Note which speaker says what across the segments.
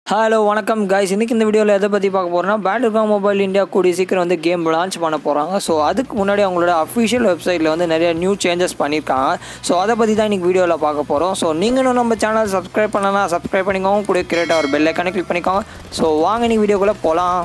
Speaker 1: hello வணக்கம் guys இன்னைக்கு இந்த வீடியோவில் எதை பற்றி பார்க்க போகிறோம்னா பேட்டில்காம் மொபைல் இந்தியா கூடிய சீக்கிரம் வந்து கேம் லான்ச் பண்ண போகிறாங்க ஸோ அதுக்கு முன்னாடி அவங்களோட அஃபிஷியல் வெப்சைட்டில் வந்து நிறைய நியூ சேஞ்சஸ் பண்ணியிருக்காங்க ஸோ அதை பற்றி தான் இன்றைக்கி வீடியோவில் பார்க்க போகிறோம் ஸோ நீங்களும் நம்ம சேனல் சப்ஸ்கிரைப் பண்ணலாம் சப்ஸ்கிரைப் பண்ணிக்கோங்க கூட கிரியேட்டாக ஒரு பெல் ஐக்கானே கிளிக் பண்ணிக்கோங்க ஸோ வாங்க நீ வீடியோக்குள்ளே போகலாம்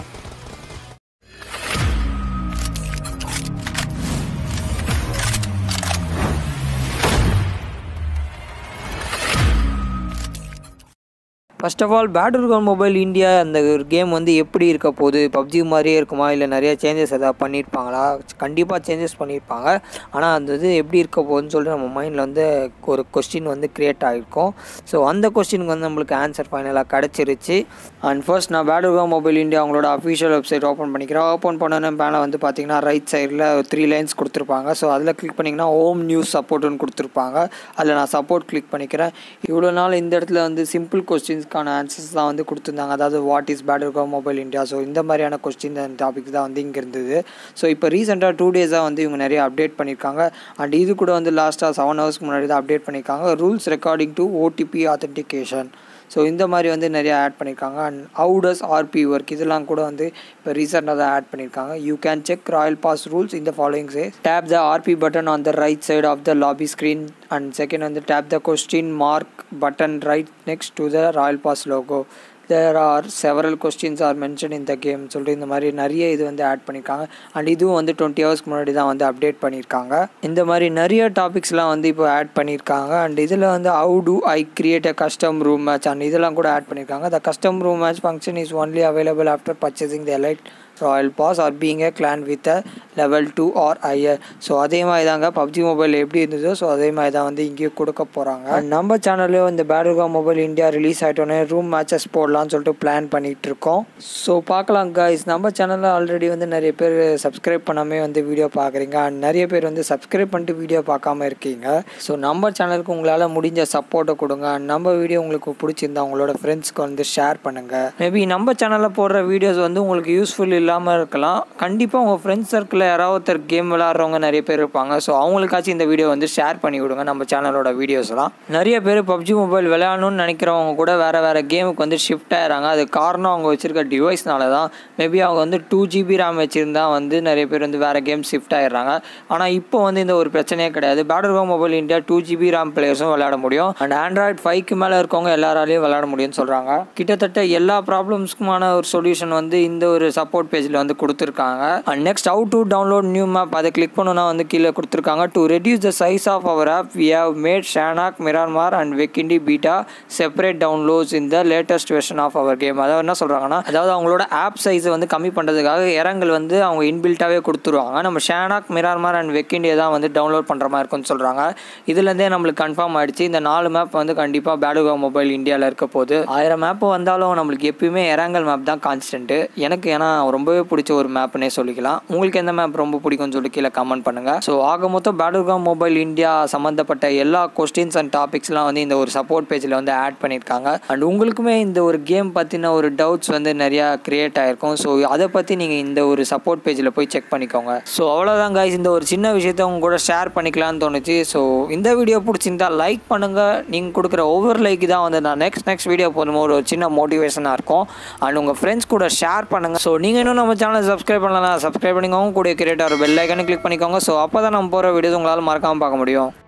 Speaker 1: first of all Battleground Mobile India அந்த ஒரு கேம் வந்து எப்படி இருக்க போகுது பப்ஜி மாதிரியே இருக்குமா இல்லை நிறைய சேஞ்சஸ் எதாவது பண்ணியிருப்பாங்களா கண்டிப்பாக சேஞ்சஸ் பண்ணியிருப்பாங்க ஆனால் அந்த இது எப்படி இருக்க போகுதுன்னு சொல்லிட்டு நம்ம மைண்டில் வந்து ஒரு கொஸ்டின் வந்து க்ரியேட் ஆகிருக்கும் ஸோ அந்த கொஸ்டினுக்கு வந்து நம்மளுக்கு ஆன்சர் ஃபைனலாக கிடச்சிருச்சு அண்ட் ஃபர்ஸ்ட் நான் பேட்டில் கிரவுண்ட் மொபைல் இந்தியா அவங்களோட அஃபிஷியல் வெப்சைட் ஓப்பன் பண்ணிக்கிறேன் ஓப்பன் பண்ணோன்னே மேலே வந்து பார்த்தீங்கன்னா ரைட் சைடில் த்ரீ லைன்ஸ் கொடுத்துருப்பாங்க ஸோ அதில் கிளிக் பண்ணிங்கன்னா ஹோம் நியூஸ் சப்போர்ட்டுன்னு கொடுத்துருப்பாங்க அதில் நான் சப்போர்ட் கிளிக் பண்ணிக்கிறேன் இவ்வளோ நாள் இந்த இடத்துல வந்து சிம்பிள் கொஸ்டின்ஸ்க்கான ஆன்சர்ஸ் தான் வந்து கொடுத்துருந்தாங்க அதாவது what is Battleground Mobile India so இந்த மாதிரியான கொஸ்டின் அண்ட் டாபிக்ஸ் தான் வந்து இங்கே இருந்தது ஸோ இப்போ ரீசெண்டாக டூ டேஸாக வந்து இவங்க நிறைய அப்டேட் பண்ணியிருக்காங்க அண்ட் இது கூட வந்து லாஸ்ட்டாக செவன் ஹவர்ஸ்க்கு முன்னாடி தான் அப்டேட் பண்ணியிருக்காங்க rules recording to OTP authentication so இந்த மாதிரி வந்து நிறைய ஆட் பண்ணியிருக்காங்க அண்ட் அவுடஸ் ஆர்பி ஒர்க் இதெல்லாம் கூட வந்து இப்போ ரீசெண்டாக தான் ஆட் பண்ணியிருக்காங்க you can check Royal Pass rules இந்த following say tap the RP button on the right side of the lobby screen and second வந்து tap the question mark button right next to the Royal Pass logo there are several questions are mention இந்த game சொல்லிட்டு இந்த மாதிரி நிறைய இது வந்து add பண்ணியிருக்காங்க and இதுவும் வந்து டுவெண்ட்டி ஹவர்ஸ்க்கு முன்னாடி தான் வந்து அப்டேட் பண்ணியிருக்காங்க இந்த மாதிரி நிறைய டாபிக்ஸ்லாம் வந்து இப்போ ஆட் பண்ணியிருக்காங்க அண்ட் இதில் வந்து how to I create a custom room match and இதெல்லாம் கூட ஆட் பண்ணியிருக்காங்க the custom room match function is only available after purchasing the elite Royal Pass or being a clan with a level two or higher so அதே மாதிரி தாங்க PUBG mobile எப்படி இருந்ததோ so அதே மாதிரி தான் வந்து இங்கேயும் கொடுக்க போகிறாங்க நம்ம சேனல்லையும் இந்த பேட்ருகா மொபைல் இந்தியா ரிலீஸ் ஆகிட்டோன்னே ரூம் மேட்சஸ் போடலாம்னு சொல்லிட்டு பிளான் பண்ணிகிட்டு இருக்கோம் ஸோ பார்க்கலாம் கைஸ் நம்ம சேனலில் ஆல்ரெடி வந்து நிறைய பேர் சப்ஸ்கிரைப் பண்ணாமே வந்து வீடியோ பார்க்குறீங்க அண்ட் நிறைய பேர் வந்து சப்ஸ்கிரைப் பண்ணிட்டு வீடியோ பார்க்காம இருக்கீங்க ஸோ நம்ம சேனலுக்கு உங்களால் முடிஞ்ச சப்போர்ட்டை கொடுங்க அண்ட் நம்ம வீடியோ உங்களுக்கு பிடிச்சிருந்தா உங்களோட ஃப்ரெண்ட்ஸ்க்கு வந்து ஷேர் பண்ணுங்கள் மேபி நம்ம சேனலில் போடுற வீடியோஸ் வந்து உங்களுக்கு யூஸ்ஃபுல் இல்லாமல் இருக்கலாம் கண்டிப்பாக உங்கள் ஃப்ரெண்ட்ஸ் சர்க்கிளில் யாராவது ஒருத்தர் கேம் விளாட்றவங்க நிறைய பேர் இருப்பாங்க ஸோ அவங்களுக்காச்சும் இந்த வீடியோ வந்து ஷேர் பண்ணி விடுங்க நம்ம சேனலோட வீடியோஸ்லாம் நிறைய பேர் பப்ஜி மொபைல் விளையாடணும்னு நினைக்கிறவங்க கூட வேறு வேறு கேமுக்கு வந்து ஷிஃப்ட் ஆகிறாங்க அது காரணம் அவங்க வச்சுருக்க டிவைஸ்னால தான் மேபி அவங்க வந்து டூ ஜிபி ரேம் வச்சுருந்தா வந்து நிறைய பேர் வந்து வேறு கேம் ஷிஃப்ட் ஆகிடுறாங்க ஆனால் இப்போ வந்து இந்த ஒரு பிரச்சனையே கிடையாது பேட்டர் Mobile India two GB RAM பிளேயர்ஸும் விளையாட முடியும் அண்ட் ஆண்ட்ராய்ட் ஃபைவ்க்கு மேலே இருக்கவங்க எல்லாராலையும் விளையாட முடியும்னு சொல்கிறாங்க கிட்டத்தட்ட எல்லா ப்ராப்ளம்ஸ்க்குமான ஒரு சொல்யூஷன் வந்து இந்த ஒரு சப்போர்ட் பேஜில் வந்து கொடுத்துருக்காங்க and next how to download new map அதை கிளிக் பண்ணணும்னா வந்து கீழே கொடுத்துருக்காங்க to reduce the size of our app we have made Sanhok Miramar and Vikendi beta separate downloads இந்த latest version of our game அதாவது என்ன சொல்கிறாங்கன்னா அதாவது அவங்களோட ஆப் சைஸை வந்து கம்மி பண்ணுறதுக்காக இரங்கல் வந்து அவங்க இன்பில்ட்டாகவே கொடுத்துருவாங்க நம்ம ஷானாக் மிரான்மார் அண்ட் வெக்கிண்டியை தான் வந்து டவுன்லோட் பண்ணுற மாதிரி இருக்கும்னு சொல்கிறாங்க இதுலேருந்தே நம்மளுக்கு கன்ஃபார்ம் ஆயிடுச்சு இந்த நாலு மேப் வந்து கண்டிப்பாக பேடுகா மொபைல் இந்தியாவில் இருக்க போகுது ஆயிரம் மேப் வந்தாலும் நம்மளுக்கு எப்பயுமே இரங்கல் மேப் தான் கான்ஸ்டன்ட்டு எனக்கு ஏன்னா ரொம்பவே பிடிச்ச ஒரு மேப்னே சொல்லிக்கலாம் உங்களுக்கு எந்த மேப் ரொம்ப பிடிக்கும்னு சொல்லி கீழே கமெண்ட் பண்ணுங்கள் ஸோ ஆக மொத்தம் பேடுகாம் மொபைல் இந்தியா சம்மந்தப்பட்ட எல்லா கொஸ்டின்ஸ் அண்ட் டாபிக்ஸ்லாம் வந்து இந்த ஒரு சப்போர்ட் பேஜில் வந்து ஆட் பண்ணியிருக்காங்க அண்ட் உங்களுக்குமே இந்த ஒரு கேம் பற்றின ஒரு டவுட்ஸ் வந்து நிறையா க்ரியேட் ஆகிருக்கும் ஸோ அதை பற்றி நீங்கள் இந்த ஒரு சப்போர்ட் பேஜில் போய் செக் பண்ணிக்கோங்க ஸோ அவ்வளோதான் guys இந்த ஒரு சின்ன விஷயத்த உங்க கூட ஷேர் பண்ணிக்கலாம்னு தோணுச்சு ஸோ இந்த வீடியோ பிடிச்சிருந்தா லைக் பண்ணுங்கள் நீங்கள் கொடுக்குற ஒவ்வொரு லைக் தான் வந்து நான் நெக்ஸ்ட் நெக்ஸ்ட் வீடியோ போகும்போது ஒரு சின்ன மோட்டிவேஷனாக இருக்கும் அண்ட் உங்கள் ஃப்ரெண்ட்ஸ் கூட ஷேர் பண்ணுங்கள் ஸோ நீங்கள் இன்னும் நம்ம சேனலை சப்ஸ்கிரைப் பண்ணலாம் சப்ஸ்கிரைப் பண்ணிக்கோங்க கூட கிரியேட் ஒரு பெல் ஐக்கனை கிளிக் பண்ணிக்கோங்க ஸோ அப்போ தான் நம்ம போகிற வீடியோஸ் உங்களால் மறக்காமல் பார்க்க முடியும்